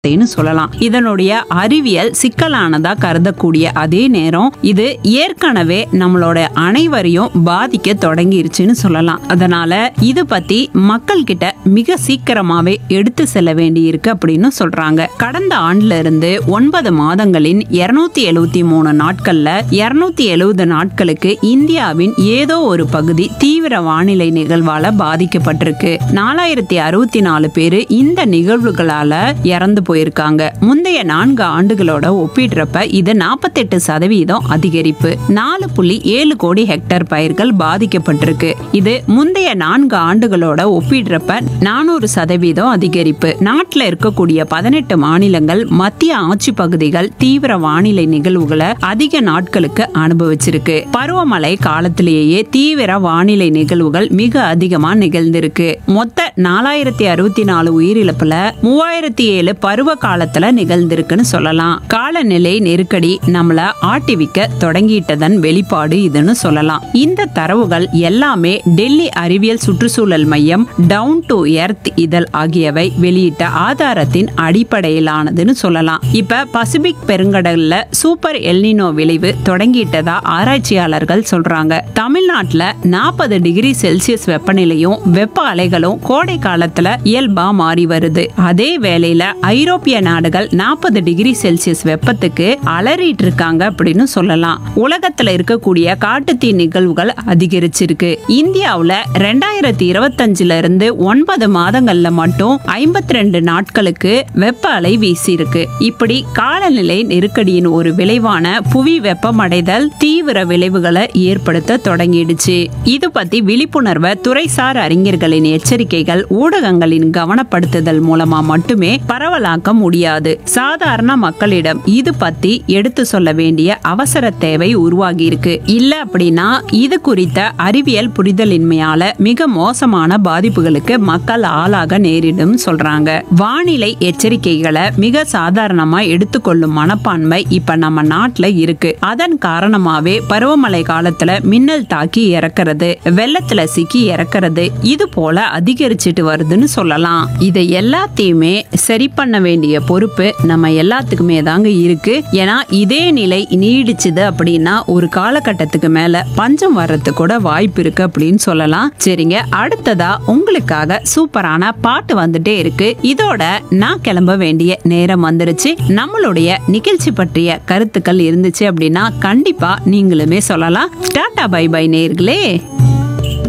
ன்னு சொல்லலாம் இதனுடைய அறிவியல் சிக்கலானதா கருதக்கூடிய அதே நேரம் இது ஏற்கனவே நம்மளோட அனைவரையும் பாதிக்க தொடங்கிருச்சுன்னு சொல்லலாம் அதனால இது பத்தி மக்கள் கிட்ட மிக சீக்கிரமாவே எடுத்து செல்ல வேண்டி இருக்கு அப்படின்னு சொல்றாங்க கடந்த ஆண்டுல இருந்து ஒன்பது மாதங்களின் இருநூத்தி எழுவத்தி மூணு நாட்கள்ல இருநூத்தி எழுபது நாட்களுக்கு இந்தியாவின் ஏதோ ஒரு பகுதி தீவிர வானிலை நிகழ்வால பாதிக்கப்பட்டிருக்கு நாலாயிரத்தி அறுபத்தி நாலு பேரு இந்த நிகழ்வுகளால இறந்து போயிருக்காங்க முந்தைய நான்கு ஆண்டுகளோட ஒப்பிடுறப்ப இது நாற்பத்தெட்டு சதவீதம் அதிகரிப்பு நாலு புள்ளி ஏழு கோடி ஹெக்டேர் பயிர்கள் பாதிக்கப்பட்டிருக்கு இது முந்தைய நான்கு ஆண்டுகளோட ஒப்பிடுறப்ப நானூறு சதவீதம் அதிகரிப்பு நாட்டில் இருக்கக்கூடிய பதினெட்டு மாநிலங்கள் மத்திய ஆட்சி பகுதிகள் தீவிர வானிலை நிகழ்வுகளை அதிக நாட்களுக்கு அனுபவிச்சிருக்கு பருவமழை காலத்திலேயே தீவிர வானிலை நிகழ்வுகள் மிக அதிகமா நிகழ்ந்திருக்கு மொத்த நாலாயிரத்தி அறுபத்தி நாலு உயிரிழப்புல மூவாயிரத்தி ஏழு பருவ காலத்துல நிகழ்ந்திருக்குன்னு சொல்லலாம் காலநிலை நெருக்கடி நம்மள ஆட்டிவிக்க தொடங்கிட்டதன் வெளிப்பாடு இதுன்னு சொல்லலாம் இந்த தரவுகள் எல்லாமே டெல்லி அறிவியல் சுற்றுச்சூழல் மையம் டவுன் டு எர்த் இதழ் ஆகியவை வெளியிட்ட ஆதாரத்தின் அடிப்படையிலானதுன்னு சொல்லலாம் இப்ப பசிபிக் பெருங்கடல்ல சூப்பர் எல்னினோ விளைவு தொடங்கிட்டதா ஆராய்ச்சியாளர்கள் சொல்றாங்க தமிழ்நாட்டுல நாற்பது டிகிரி செல்சியஸ் வெப்பநிலையும் வெப்ப அலைகளும் கோடை காலத்துல இயல்பா மாறி வருது அதே வேளையில ஐரோப்பிய நாடுகள் நாற்பது டிகிரி செல்சியஸ் வெப்பத்துக்கு அலறிட்டு இருக்காங்க அப்படின்னு சொல்லலாம் உலகத்துல இருக்கக்கூடிய காட்டுத்தீ நிகழ்வுகள் அதிகரிச்சிருக்கு இந்தியாவுல ரெண்டாயிரத்தி இருபத்தஞ்சுல இருந்து ஒன்பது மாதங்கள்ல மட்டும் ஐம்பத்தி ரெண்டு நாட்களுக்கு வெப்ப அலை வீசியிருக்கு இப்படி காலநிலை நெருக்கடியின் ஒரு விளைவான புவி வெப்பமடைதல் தீவிர விளைவுகளை ஏற்படுத்த தொடங்கிடுச்சு இது பத்தி விழிப்புணர்வை துறைசார் அறிஞர்களின் எச்சரிக்கைகள் ஊடகங்களின் கவனப்படுத்துதல் மூலமா மட்டுமே பரவலாக்க முடியாது சாதாரண மக்களிடம் இது பத்தி எடுத்து சொல்ல வேண்டிய அவசர தேவை உருவாகி இருக்கு இல்ல அப்படின்னா இது குறித்த அறிவியல் புரிதலின்மையால மிக மோசமான பாதிப்புகளுக்கு மக்கள் ஆளாக நேரிடும் சொல்றாங்க வானிலை எச்சரிக்கைகளை மிக சாதாரணமா எடுத்துக்கொள்ளும் மனப்பான்மை இப்ப நம்ம நாட்டுல இருக்கு அதன் காரணமாவே பருவமழை காலத்துல மின்னல் தாக்கி இறக்குறது வெள்ளத்துல சிக்கி இறக்குறது இது போல அதிகரிச்சிட்டு வருதுன்னு சொல்லலாம் இதை எல்லாத்தையுமே சரி பண்ண வேண்டிய பொறுப்பு நம்ம எல்லாத்துக்குமே தாங்க இருக்கு ஏன்னா இதே நிலை நீடிச்சுது அப்படின்னா ஒரு காலகட்டத்துக்கு மேல பஞ்சம் வர்றதுக்கு கூட வாய்ப்பு இருக்கு அப்படின்னு சொல்லலாம் சரிங்க அடுத்ததா உங்களுக்காக சூப்பரான பாட்டு வந்துட்டே இருக்கு இதோட நான் கிளம்ப வேண்டிய நேரம் வந்துருச்சு நம்மளுடைய நிகழ்ச்சி பற்றிய கருத்துக்கள் இருந்துச்சு அப்படின்னா கண்டிப்பா நீங்களுமே சொல்லலாம் டாடா பை பை நேர்களே